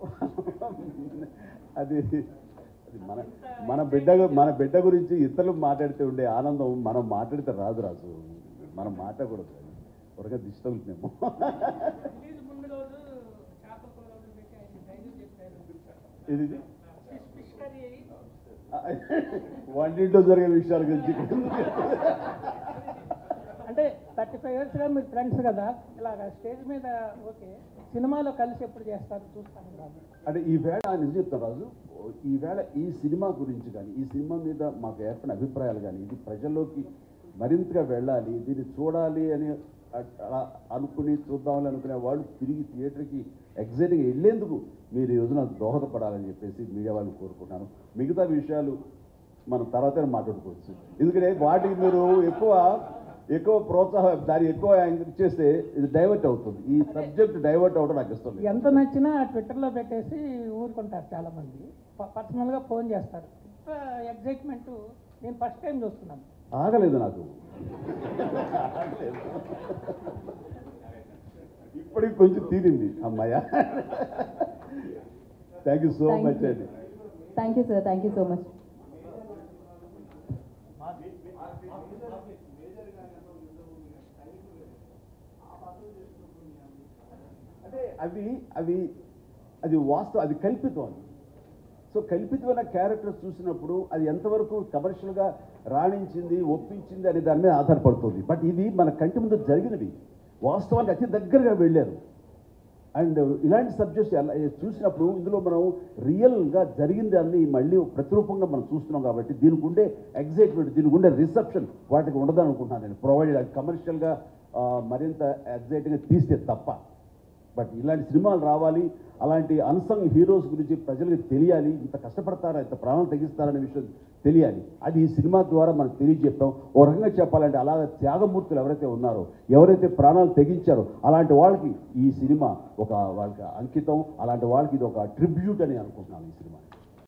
అది అది మన మన బిడ్డ గు- మన బిడ్డ గురించి ఇతరులు మాట్లాడితే ఉండే ఆనందం మనం మాట్లాడితే రాదు రాజు మనం మాట్లాడకూడదు త్వరగా దిష్టి తగులుతున్నాము రిలీజ్ ముందు రోజు చేపల కూర ఒకటి పెట్టి ఆయన డైజెస్ట్ చెప్పారు ఇది ఇది. ఫిష్ ఫిష్ కర్రీ అయ్యి వంటింట్లో జరిగే విషయాల గురించి అంటే థర్టీ ఫైవ్ ఇయర్స్గా మీరు ఫ్రెండ్స్ కదా ఇలాగ స్టేజ్ మీద ఓకే సినిమాలో కలిసి ఎప్పుడు చేస్తారు చూస్తాను రాదు అంటే ఈ వేళ నిజం చెప్తాను రాజు ఈ వేళ ఈ సినిమా గురించి కానీ ఈ సినిమా మీద మాకు ఏర్పడిన అభిప్రాయాలు కానీ ఇది ప్రజల్లోకి మరింతగా వెళ్ళాలి దీన్ని చూడాలి అని అ- అలా అనుకుని చూద్దామని అనుకునే వాళ్ళు తిరిగి థియేటర్కి ఎగ్జైట్గా వెళ్ళేందుకు మీరు ఈ రోజున దోహదపడాలని చెప్పేసి మీడియా వాళ్ళని కోరుకుంటున్నాను మిగతా విషయాలు మనం తర్వాతనే మాట్లాడుకోవచ్చు ఎందుకంటే వాటికి మీరు ఎక్కువ ఎక్కువ ప్రోత్సాహం దాన్ని ఎక్కువ యాంకర్ చేస్తే ఇది డైవర్ట్ అవుతుంది ఈ సబ్జెక్ట్ డైవర్ట్ అవ్వడం నాకు ఇష్టం లేదు ఎంత నచ్చినా ట్విట్టర్లో పెట్టేసి ఊరుకుంటారు చాలా మంది ప- పర్సనల్గా ఫోన్ చేస్తారు ఎగ్జైట్మెంట్ నేను ఫస్ట్ టైం చూస్తున్నాను ఆగలేదు నాకు ఇప్పటికి కొంచెం తీరింది అమ్మాయ థ్యాంక్ యూ సో Thank మచ్ you. అండి thank you sir thank you so much అంటే అవి అవి అది వాస్తవం అది కల్పితం అది సో కల్పితమైన క్యారెక్టర్స్ చూసినప్పుడు అది ఎంతవరకు కమర్షియల్గా రాణించింది ఒప్పించింది అనే దాని మీద ఆధారపడుతుంది బట్ ఇది మన కంటి ముందు జరిగినవి వాస్తవానికి అతి దగ్గరగా వెళ్ళారు అండ్ ఇలాంటి సబ్జెక్ట్స్ ఎలా చూసినప్పుడు ఇందులో మనం రియల్గా జరిగిన దాన్ని మళ్ళీ ప్రతిరూపంగా మనం చూస్తున్నాం కాబట్టి దీనికి ఉండే ఎగ్జైట్మెంట్ దీనికి ఉండే రిసెప్షన్ వాటికి ఉండదు అనుకుంటున్నాను నేను ప్రొవైడ్ కమర్షియల్గా మరింత ఎగ్జైటింగ్గా తీస్తే తప్ప బట్ ఇలాంటి సినిమాలు రావాలి అలాంటి అన్సంగ్ హీరోస్ గురించి ప్రజలకు తెలియాలి ఇంత కష్టపడతారా ఇంత ప్రాణాలు తెగిస్తారనే విషయం తెలియాలి అది ఈ సినిమా ద్వారా మనం తెలియజెప్పాం ఓ రకంగా చెప్పాలంటే అలాగ త్యాగమూర్తులు ఎవరైతే ఉన్నారో ఎవరైతే ప్రాణాలు తెగించారో అలాంటి వాళ్ళకి ఈ సినిమా ఒక వాళ్ళకి అంకితం అలాంటి వాళ్ళకి ఇది ఒక ట్రిబ్యూట్ అని అనుకుంటున్నాను ఈ సినిమా